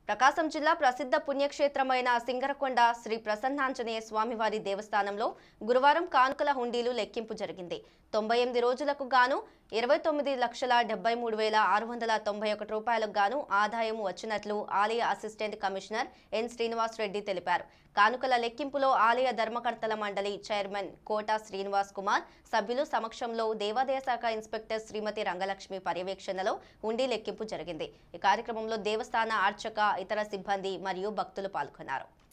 ప్రకాశం జిల్లా ప్రసిద్ధ పుణ్యక్షేత్రమైన సింగరకొండ శ్రీ ప్రసన్నాంజనేయ స్వామివారి దేవస్థానంలో గురువారం కానుకల హుండీలు లెక్కింపు జరిగింది తొంభై ఎనిమిది రోజులకు గాను ఇరవై తొమ్మిది లక్షల డెబ్బై మూడు వేల ఆరు వందల తొంభై ఒకటి రూపాయలకు గాను ఆదాయం వచ్చినట్లు ఆలయ assistant commissioner N Srinivas Reddy తెలిపారు కానుకల లెక్కింపులో ఆలయ ధర్మకర్తల మండలి చైర్మన్ కోటా శ్రీనివాస్ కుమార్ సభ్యులు సమక్షంలో దేవాదాయ శాఖ ఇన్స్పెక్టర్ శ్రీమతి రంగలక్ష్మి పర్యవేక్షణలో హుండీ లెక్కింపు జరిగింది ఈ కార్యక్రమంలో దేవస్థాన అర్చక ఇతర సిబ్బంది మరియు భక్తులు పాల్గొన్నారు